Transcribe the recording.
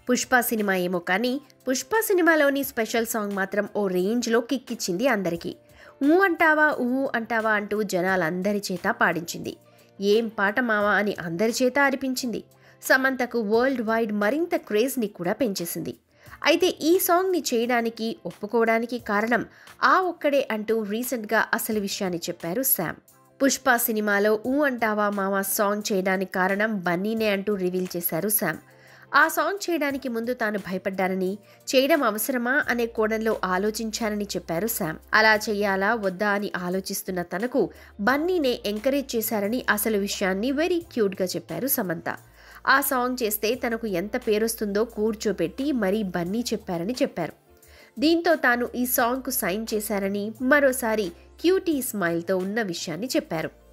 Pushpa cinema ఏమో కానీ పుష్ప సినిమాలోని స్పెషల్ సాంగ్ మాత్రం ఓ రేంజ్లో కిక్కిచ్చింది అందరికీ ఊ అంటావా ఊ అంటావా అంటూ జనాలందరి చేత పాడించింది ఏం పాట మావా అని అందరి చేత అనిపించింది సమంతకు వరల్డ్ వైడ్ మరింత క్రేజ్ని కూడా పెంచేసింది అయితే ఈ సాంగ్ని చేయడానికి ఒప్పుకోవడానికి కారణం ఆ ఒక్కడే అంటూ రీసెంట్గా అసలు విషయాన్ని చెప్పారు శామ్ పుష్ప సినిమాలో ఊ అంటావా మావా సాంగ్ చేయడానికి కారణం బన్నీనే అంటూ రివీల్ చేశారు శామ్ ఆ సాంగ్ చేయడానికి ముందు తాను భయపడ్డానని చేయడం అవసరమా అనే కోణంలో ఆలోచించానని చెప్పారు శామ్ అలా చెయ్యాలా వద్దా అని ఆలోచిస్తున్న తనకు బన్నీనే ఎంకరేజ్ చేశారని అసలు విషయాన్ని వెరీ క్యూట్గా చెప్పారు సమంత ఆ సాంగ్ చేస్తే తనకు ఎంత పేరొస్తుందో కూర్చోపెట్టి మరీ బన్నీ చెప్పారని చెప్పారు దీంతో తాను ఈ సాంగ్కు సైన్ చేశారని మరోసారి క్యూటీ స్మైల్తో ఉన్న విషయాన్ని చెప్పారు